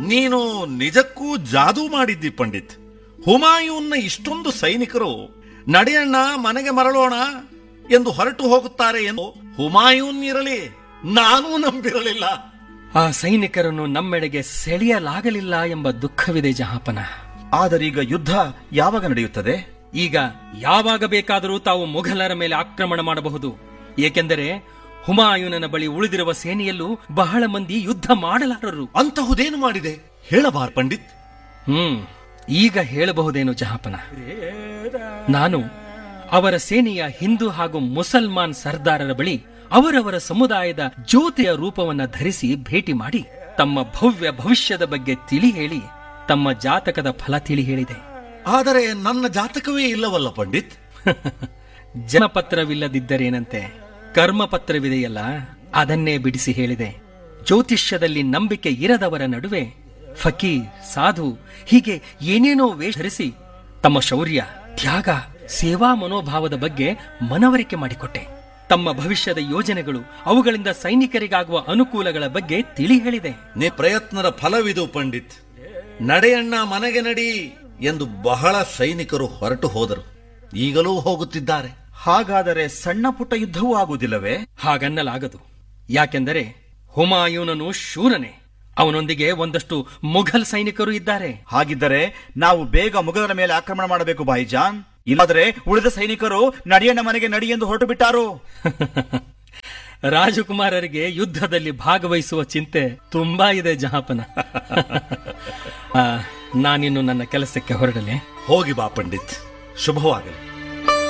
ನೀನು ನಿಜಕ್ಕೂ ಜಾದೂ ಮಾಡಿದ್ದಿ ಪಂಡಿತ್ ಹುಮಾಯೂನ್ನ ಇಷ್ಟೊಂದು ಸೈನಿಕರು ನಡೆಯಣ್ಣ ಮನೆಗೆ ಮರಳೋಣ ಎಂದು ಹೊರಟು ಹೋಗುತ್ತಾರೆ ಎಂದು ಹುಮಾಯೂನ್ ಇರಲಿ ನಾನೂ ನಂಬಿರಲಿಲ್ಲ ಆ ಸೈನಿಕರನ್ನು ನಮ್ಮೆಡೆಗೆ ಸೆಳೆಯಲಾಗಲಿಲ್ಲ ಎಂಬ ದುಃಖವಿದೆ ಜಹಾಪನ ಆದರೀಗ ಯುದ್ಧ ಯಾವಾಗ ನಡೆಯುತ್ತದೆ ಈಗ ಯಾವಾಗ ಬೇಕಾದರೂ ತಾವು ಮುಘಲರ ಮೇಲೆ ಆಕ್ರಮಣ ಮಾಡಬಹುದು ಏಕೆಂದರೆ ಹುಮಾಯೂನನ ಬಳಿ ಉಳಿದಿರುವ ಸೇನೆಯಲ್ಲೂ ಬಹಳ ಮಂದಿ ಯುದ್ಧ ಮಾಡಲಾರರು ಅಂತಹುದೇನು ಮಾಡಿದೆ ಹೇಳಬಾರ್ ಪಂಡಿತ್ ಹ್ಮ್ ಈಗ ಹೇಳಬಹುದೇನು ಜಹಾಪನ ನಾನು ಅವರ ಸೇನೆಯ ಹಿಂದೂ ಹಾಗೂ ಮುಸಲ್ಮಾನ್ ಸರ್ದಾರರ ಬಳಿ ಅವರವರ ಸಮುದಾಯದ ಜ್ಯೋತಿಯ ರೂಪವನ್ನ ಧರಿಸಿ ಭೇಟಿ ಮಾಡಿ ತಮ್ಮ ಭವ್ಯ ಭವಿಷ್ಯದ ಬಗ್ಗೆ ತಿಳಿ ಹೇಳಿ ತಮ್ಮ ಜಾತಕದ ಫಲ ತಿಳಿ ಹೇಳಿದೆ ಆದರೆ ನನ್ನ ಜಾತಕವೇ ಇಲ್ಲವಲ್ಲ ಪಂಡಿತ್ ಜನಪತ್ರವಿಲ್ಲದಿದ್ದರೇನಂತೆ ಕರ್ಮಪತ್ರವಿದೆಯಲ್ಲ ಅದನ್ನೇ ಬಿಡಿಸಿ ಹೇಳಿದೆ ಜ್ಯೋತಿಷ್ಯದಲ್ಲಿ ನಂಬಿಕೆ ಇರದವರ ನಡುವೆ ಫಕೀರ್ ಸಾಧು ಹೀಗೆ ಏನೇನೋ ವೇಷ ಧರಿಸಿ ತಮ್ಮ ಶೌರ್ಯ ತ್ಯಾಗ ಸೇವಾ ಮನೋಭಾವದ ಬಗ್ಗೆ ಮನವರಿಕೆ ಮಾಡಿಕೊಟ್ಟೆ ತಮ್ಮ ಭವಿಷ್ಯದ ಯೋಜನೆಗಳು ಅವುಗಳಿಂದ ಸೈನಿಕರಿಗಾಗುವ ಅನುಕೂಲಗಳ ಬಗ್ಗೆ ತಿಳಿ ಹೇಳಿದೆ ನಿ ಪ್ರಯತ್ನದ ಫಲವಿದು ಪಂಡಿತ್ ನಡೆಯಣ್ಣ ಮನೆಗೆ ನಡಿ ಎಂದು ಬಹಳ ಸೈನಿಕರು ಹೊರಟು ಹೋದರು ಈಗಲೂ ಹೋಗುತ್ತಿದ್ದಾರೆ ಹಾಗಾದರೆ ಸಣ್ಣ ಪುಟ್ಟ ಯುದ್ಧವೂ ಆಗುವುದಿಲ್ಲವೇ ಹಾಗನ್ನಲಾಗದು ಯಾಕೆಂದರೆ ಹುಮಾಯೂನನು ಶೂರನೇ ಅವನೊಂದಿಗೆ ಒಂದಷ್ಟು ಮುಘಲ್ ಸೈನಿಕರು ಇದ್ದಾರೆ ಹಾಗಿದ್ದರೆ ನಾವು ಬೇಗ ಮುಗಲರ ಮೇಲೆ ಆಕ್ರಮಣ ಮಾಡಬೇಕು ಭಾಯಿಜಾನ್ ಇಲ್ಲಾದರೆ ಉಳಿದ ಸೈನಿಕರು ನಡೆಯಣ್ಣ ಮನೆಗೆ ನಡಿ ಎಂದು ಹೊರಟು ಬಿಟ್ಟಾರು ರಾಜಕುಮಾರರಿಗೆ ಯುದ್ಧದಲ್ಲಿ ಭಾಗವಹಿಸುವ ಚಿಂತೆ ತುಂಬಾ ಇದೆ ಜಹಾಪನ ಆ, ನಾನಿನ್ನು ನನ್ನ ಕೆಲಸಕ್ಕೆ ಹೊರಡಲೆ ಹೋಗಿ ಬಾ ಪಂಡಿತ್ ಶುಭವಾಗಲಿ